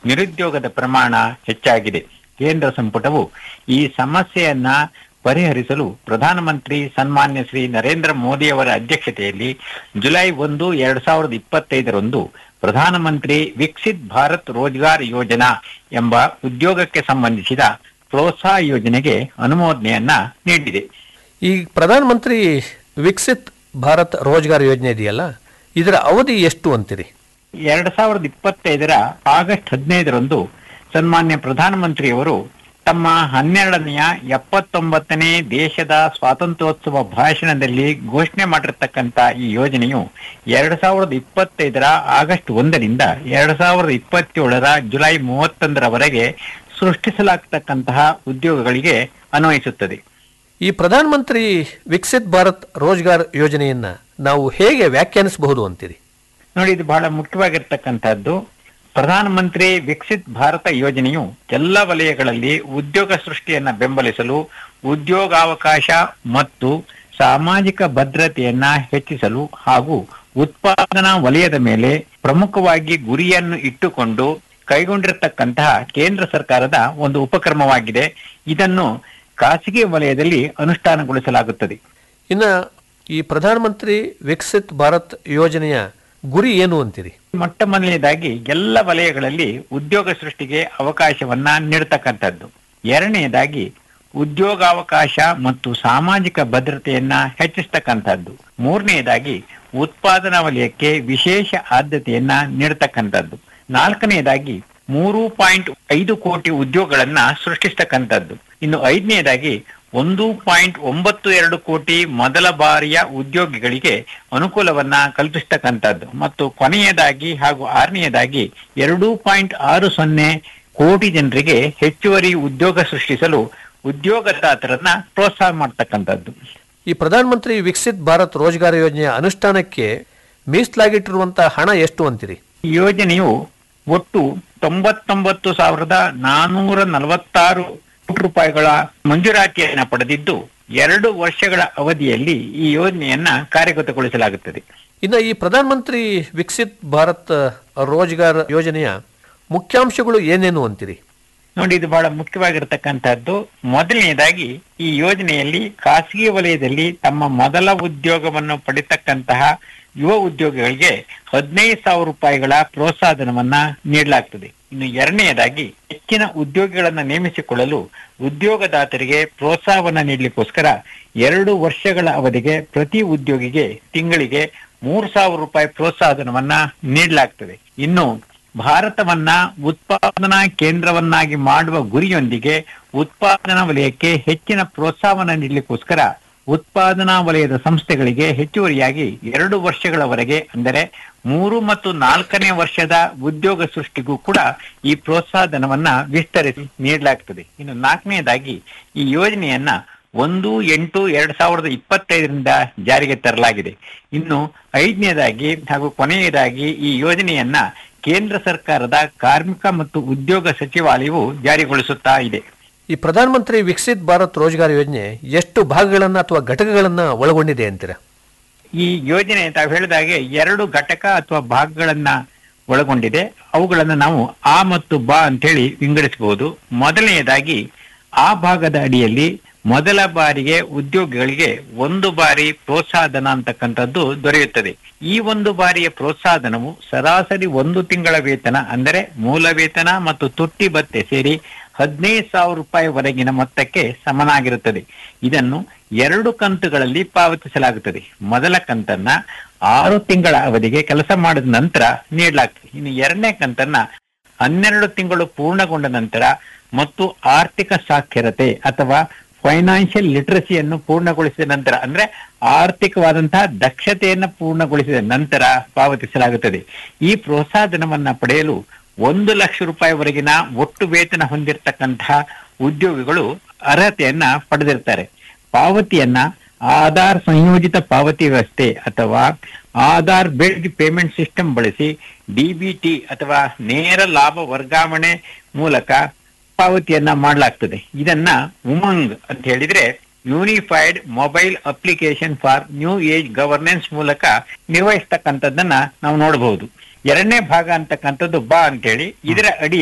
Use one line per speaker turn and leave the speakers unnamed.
ನಿರುದ್ಯೋಗದ ಪ್ರಮಾಣ ಹೆಚ್ಚಾಗಿದೆ ಕೇಂದ್ರ ಸಂಪುಟವು ಈ ಸಮಸ್ಯೆಯನ್ನ ಪರಿಹರಿಸಲು ಪ್ರಧಾನಮಂತ್ರಿ ಸನ್ಮಾನ್ಯ ಶ್ರೀ ನರೇಂದ್ರ ಮೋದಿಯವರ ಅಧ್ಯಕ್ಷತೆಯಲ್ಲಿ ಜುಲೈ ಒಂದು ಎರಡ್ ಸಾವಿರದ ಇಪ್ಪತ್ತೈದರಂದು ಪ್ರಧಾನಮಂತ್ರಿ ವಿಕಸಿತ್ ಭಾರತ್ ರೋಜ್ಗಾರ್ ಯೋಜನಾ ಎಂಬ ಉದ್ಯೋಗಕ್ಕೆ ಸಂಬಂಧಿಸಿದ ಪ್ರೋತ್ಸಾಹ ಯೋಜನೆಗೆ ಅನುಮೋದನೆಯನ್ನ ನೀಡಿದೆ
ಈ ಪ್ರಧಾನ ಮಂತ್ರಿ ವಿಕಸಿತ್ ಭಾರತ್ ರೋಜ್ಗಾರ್ ಯೋಜನೆ ಇದೆಯಲ್ಲ ಇದರ ಅವಧಿ ಎಷ್ಟು ಅಂತೀರಿ
ಎರಡ್ ಸಾವಿರದ ಇಪ್ಪತ್ತೈದರ ಆಗಸ್ಟ್ ಹದಿನೈದರಂದು ಸನ್ಮಾನ್ಯ ಪ್ರಧಾನಮಂತ್ರಿಯವರು ತಮ್ಮ ಹನ್ನೆರಡನೆಯ ಎಪ್ಪತ್ತೊಂಬತ್ತನೇ ದೇಶದ ಸ್ವಾತಂತ್ರ್ಯೋತ್ಸವ ಭಾಷಣದಲ್ಲಿ ಘೋಷಣೆ ಮಾಡಿರ್ತಕ್ಕಂಥ ಈ ಯೋಜನೆಯು ಎರಡ್ ಸಾವಿರದ ಇಪ್ಪತ್ತೈದರ ಆಗಸ್ಟ್ ಒಂದರಿಂದ ಎರಡ್ ಸಾವಿರದ ಇಪ್ಪತ್ತೇಳರ ಜುಲೈ ಮೂವತ್ತೊಂದರವರೆಗೆ ಸೃಷ್ಟಿಸಲಾಗ್ತಕ್ಕಂತಹ ಉದ್ಯೋಗಗಳಿಗೆ ಅನ್ವಯಿಸುತ್ತದೆ
ಈ ಪ್ರಧಾನ ಮಂತ್ರಿ ವಿಕಸಿತ್ ಭಾರತ್ ರೋಜ್ಗಾರ್ ಯೋಜನೆಯನ್ನ ನಾವು ಹೇಗೆ ವ್ಯಾಖ್ಯಾನಿಸಬಹುದು ಅಂತೀರಿ
ನೋಡಿ ಇದು ಬಹಳ ಮುಖ್ಯವಾಗಿರ್ತಕ್ಕಂಥದ್ದು ಪ್ರಧಾನಮಂತ್ರಿ ವಿಕಸಿತ್ ಭಾರತ ಯೋಜನೆಯು ಎಲ್ಲ ವಲಯಗಳಲ್ಲಿ ಉದ್ಯೋಗ ಸೃಷ್ಟಿಯನ್ನ ಬೆಂಬಲಿಸಲು ಉದ್ಯೋಗಾವಕಾಶ ಮತ್ತು ಸಾಮಾಜಿಕ ಭದ್ರತೆಯನ್ನ ಹೆಚ್ಚಿಸಲು ಹಾಗೂ ಉತ್ಪಾದನಾ ವಲಯದ ಮೇಲೆ ಪ್ರಮುಖವಾಗಿ ಗುರಿಯನ್ನು ಇಟ್ಟುಕೊಂಡು ಕೈಗೊಂಡಿರತಕ್ಕಂತಹ ಕೇಂದ್ರ ಸರ್ಕಾರದ ಒಂದು ಉಪಕ್ರಮವಾಗಿದೆ ಇದನ್ನು ಖಾಸಗಿ ವಲಯದಲ್ಲಿ ಅನುಷ್ಠಾನಗೊಳಿಸಲಾಗುತ್ತದೆ
ಇನ್ನ ಈ ಪ್ರಧಾನ ಮಂತ್ರಿ ವಿಕಸಿತ್ ಭಾರತ್ ಯೋಜನೆಯ ಗುರಿ ಏನು ಅಂತೀರಿ
ಮೊಟ್ಟ ಮೊದಲನೇದಾಗಿ ಎಲ್ಲ ವಲಯಗಳಲ್ಲಿ ಉದ್ಯೋಗ ಸೃಷ್ಟಿಗೆ ಅವಕಾಶವನ್ನ ನೀಡತಕ್ಕಂಥದ್ದು ಎರಡನೆಯದಾಗಿ ಉದ್ಯೋಗಾವಕಾಶ ಮತ್ತು ಸಾಮಾಜಿಕ ಭದ್ರತೆಯನ್ನ ಹೆಚ್ಚಿಸ್ತಕ್ಕಂಥದ್ದು ಮೂರನೆಯದಾಗಿ ಉತ್ಪಾದನಾ ವಲಯಕ್ಕೆ ವಿಶೇಷ ಆದ್ಯತೆಯನ್ನ ನೀಡತಕ್ಕಂಥದ್ದು ನಾಲ್ಕನೆಯದಾಗಿ ಮೂರು ಪಾಯಿಂಟ್ ಐದು ಕೋಟಿ ಉದ್ಯೋಗಗಳನ್ನ ಸೃಷ್ಟಿಸ್ತಕ್ಕಂಥದ್ದು ಇನ್ನು ಐದನೆಯದಾಗಿ ಒಂದು ಪಾಯಿಂಟ್ ಒಂಬತ್ತು ಎರಡು ಕೋಟಿ ಮೊದಲ ಬಾರಿಯ ಉದ್ಯೋಗಿಗಳಿಗೆ ಅನುಕೂಲವನ್ನ ಕಲ್ಪಿಸ್ತಕ್ಕಂಥದ್ದು ಮತ್ತು ಕೊನೆಯದಾಗಿ ಹಾಗೂ ಆರನೆಯದಾಗಿ ಎರಡು ಪಾಯಿಂಟ್ ಆರು ಸೊನ್ನೆ ಕೋಟಿ ಜನರಿಗೆ ಹೆಚ್ಚುವರಿ ಉದ್ಯೋಗ ಸೃಷ್ಟಿಸಲು ಉದ್ಯೋಗದಾತರನ್ನ ಪ್ರೋತ್ಸಾಹ ಮಾಡ್ತಕ್ಕಂಥದ್ದು
ಈ ಪ್ರಧಾನ ಮಂತ್ರಿ ವಿಕಸಿತ್ ಭಾರತ್ ರೋಜ್ಗಾರ್ ಯೋಜನೆಯ ಅನುಷ್ಠಾನಕ್ಕೆ ಮೀಸಲಾಗಿಟ್ಟಿರುವಂತಹ ಹಣ ಎಷ್ಟು ಅಂತೀರಿ
ಈ ಯೋಜನೆಯು ಒಟ್ಟು ತೊಂಬತ್ತೊಂಬತ್ತು ಸಾವಿರದ ನಾನೂರ ನಲವತ್ತಾರು ಕೋಟಿ ರೂಪಾಯಿಗಳ ಮಂಜೂರಾತಿಯನ್ನ ಪಡೆದಿದ್ದು ಎರಡು ವರ್ಷಗಳ ಅವಧಿಯಲ್ಲಿ ಈ ಯೋಜನೆಯನ್ನ ಕಾರ್ಯಗತಗೊಳಿಸಲಾಗುತ್ತದೆ
ಇನ್ನು ಈ ಪ್ರಧಾನ ಮಂತ್ರಿ ವಿಕಸಿತ್ ಭಾರತ್ ರೋಜ್ಗಾರ್ ಯೋಜನೆಯ ಮುಖ್ಯಾಂಶಗಳು ಏನೇನು ಅಂತೀರಿ
ನೋಡಿ ಇದು ಬಹಳ ಮುಖ್ಯವಾಗಿರತಕ್ಕಂತಹದ್ದು ಮೊದಲನೆಯದಾಗಿ ಈ ಯೋಜನೆಯಲ್ಲಿ ಖಾಸಗಿ ವಲಯದಲ್ಲಿ ತಮ್ಮ ಮೊದಲ ಉದ್ಯೋಗವನ್ನು ಪಡಿತಕ್ಕಂತಹ ಯುವ ಉದ್ಯೋಗಿಗಳಿಗೆ ಹದಿನೈದು ಸಾವಿರ ರೂಪಾಯಿಗಳ ಪ್ರೋತ್ಸಾಹಧನವನ್ನ ನೀಡಲಾಗ್ತದೆ ಇನ್ನು ಎರಡನೆಯದಾಗಿ ಹೆಚ್ಚಿನ ಉದ್ಯೋಗಿಗಳನ್ನ ನೇಮಿಸಿಕೊಳ್ಳಲು ಉದ್ಯೋಗದಾತರಿಗೆ ಪ್ರೋತ್ಸಾಹವನ್ನ ನೀಡಲಿಕ್ಕೋಸ್ಕರ ಎರಡು ವರ್ಷಗಳ ಅವಧಿಗೆ ಪ್ರತಿ ಉದ್ಯೋಗಿಗೆ ತಿಂಗಳಿಗೆ ಮೂರು ಸಾವಿರ ರೂಪಾಯಿ ಪ್ರೋತ್ಸಾಹಧನವನ್ನ ನೀಡಲಾಗ್ತದೆ ಇನ್ನು ಭಾರತವನ್ನ ಉತ್ಪಾದನಾ ಕೇಂದ್ರವನ್ನಾಗಿ ಮಾಡುವ ಗುರಿಯೊಂದಿಗೆ ಉತ್ಪಾದನಾ ವಲಯಕ್ಕೆ ಹೆಚ್ಚಿನ ಪ್ರೋತ್ಸಾಹವನ್ನ ನೀಡಲಿಕ್ಕೋಸ್ಕರ ಉತ್ಪಾದನಾ ವಲಯದ ಸಂಸ್ಥೆಗಳಿಗೆ ಹೆಚ್ಚುವರಿಯಾಗಿ ಎರಡು ವರ್ಷಗಳವರೆಗೆ ಅಂದರೆ ಮೂರು ಮತ್ತು ನಾಲ್ಕನೇ ವರ್ಷದ ಉದ್ಯೋಗ ಸೃಷ್ಟಿಗೂ ಕೂಡ ಈ ಪ್ರೋತ್ಸಾಹಧನವನ್ನ ವಿಸ್ತರಿಸಿ ನೀಡಲಾಗ್ತದೆ ಇನ್ನು ನಾಲ್ಕನೆಯದಾಗಿ ಈ ಯೋಜನೆಯನ್ನ ಒಂದು ಎಂಟು ಎರಡ್ ಸಾವಿರದ ಇಪ್ಪತ್ತೈದರಿಂದ ಜಾರಿಗೆ ತರಲಾಗಿದೆ ಇನ್ನು ಐದನೇದಾಗಿ ಹಾಗೂ ಕೊನೆಯದಾಗಿ ಈ ಯೋಜನೆಯನ್ನ ಕೇಂದ್ರ ಸರ್ಕಾರದ ಕಾರ್ಮಿಕ ಮತ್ತು ಉದ್ಯೋಗ ಸಚಿವಾಲಯವು ಜಾರಿಗೊಳಿಸುತ್ತಾ ಇದೆ
ಈ ಪ್ರಧಾನ ಮಂತ್ರಿ ವಿಕಸಿತ್ ಭಾರತ್ ರೋಜ್ಗಾರ್ ಯೋಜನೆ ಎಷ್ಟು ಭಾಗಗಳನ್ನ ಅಥವಾ ಘಟಕಗಳನ್ನ ಒಳಗೊಂಡಿದೆ ಅಂತೀರಾ
ಈ ಯೋಜನೆ ತಾವು ಹೇಳಿದಾಗೆ ಎರಡು ಘಟಕ ಅಥವಾ ಭಾಗಗಳನ್ನ ಒಳಗೊಂಡಿದೆ ಅವುಗಳನ್ನ ನಾವು ಆ ಮತ್ತು ಬಾ ಅಂತೇಳಿ ವಿಂಗಡಿಸಬಹುದು ಮೊದಲನೆಯದಾಗಿ ಆ ಭಾಗದ ಅಡಿಯಲ್ಲಿ ಮೊದಲ ಬಾರಿಗೆ ಉದ್ಯೋಗಿಗಳಿಗೆ ಒಂದು ಬಾರಿ ಪ್ರೋತ್ಸಾಹಧನ ಅಂತಕ್ಕಂಥದ್ದು ದೊರೆಯುತ್ತದೆ ಈ ಒಂದು ಬಾರಿಯ ಪ್ರೋತ್ಸಾಹಧನವು ಸರಾಸರಿ ಒಂದು ತಿಂಗಳ ವೇತನ ಅಂದರೆ ಮೂಲ ವೇತನ ಮತ್ತು ತುಟ್ಟಿ ಭತ್ಯೆ ಸೇರಿ ಹದಿನೈದು ಸಾವಿರ ರೂಪಾಯಿವರೆಗಿನ ಮೊತ್ತಕ್ಕೆ ಸಮನಾಗಿರುತ್ತದೆ ಇದನ್ನು ಎರಡು ಕಂತುಗಳಲ್ಲಿ ಪಾವತಿಸಲಾಗುತ್ತದೆ ಮೊದಲ ಕಂತನ್ನ ಆರು ತಿಂಗಳ ಅವಧಿಗೆ ಕೆಲಸ ಮಾಡಿದ ನಂತರ ನೀಡಲಾಗ್ತದೆ ಇನ್ನು ಎರಡನೇ ಕಂತನ್ನ ಹನ್ನೆರಡು ತಿಂಗಳು ಪೂರ್ಣಗೊಂಡ ನಂತರ ಮತ್ತು ಆರ್ಥಿಕ ಸಾಕ್ಷರತೆ ಅಥವಾ ಫೈನಾನ್ಷಿಯಲ್ ಲಿಟ್ರಸಿಯನ್ನು ಪೂರ್ಣಗೊಳಿಸಿದ ನಂತರ ಅಂದ್ರೆ ಆರ್ಥಿಕವಾದಂತಹ ದಕ್ಷತೆಯನ್ನ ಪೂರ್ಣಗೊಳಿಸಿದ ನಂತರ ಪಾವತಿಸಲಾಗುತ್ತದೆ ಈ ಪ್ರೋತ್ಸಾಹಧನವನ್ನ ಪಡೆಯಲು ಒಂದು ಲಕ್ಷ ರೂಪಾಯಿವರೆಗಿನ ಒಟ್ಟು ವೇತನ ಹೊಂದಿರತಕ್ಕಂತಹ ಉದ್ಯೋಗಿಗಳು ಅರ್ಹತೆಯನ್ನ ಪಡೆದಿರ್ತಾರೆ ಪಾವತಿಯನ್ನ ಆಧಾರ್ ಸಂಯೋಜಿತ ಪಾವತಿ ವ್ಯವಸ್ಥೆ ಅಥವಾ ಆಧಾರ್ ಬೇಸ್ಡ್ ಪೇಮೆಂಟ್ ಸಿಸ್ಟಮ್ ಬಳಸಿ ಡಿಬಿಟಿ ಅಥವಾ ನೇರ ಲಾಭ ವರ್ಗಾವಣೆ ಮೂಲಕ ಪಾವತಿಯನ್ನ ಮಾಡಲಾಗ್ತದೆ ಇದನ್ನ ಉಮಂಗ್ ಅಂತ ಹೇಳಿದ್ರೆ unified mobile application for new age governance ಮೂಲಕ ನಿರ್ವಹಿಸ್ತಕ್ಕಂಥದ್ದನ್ನ ನಾವು ನೋಡಬಹುದು ಎರಡನೇ ಭಾಗ ಅಂತಕ್ಕಂಥದ್ದು ಬಾ ಅಂತೇಳಿ ಇದರ ಅಡಿ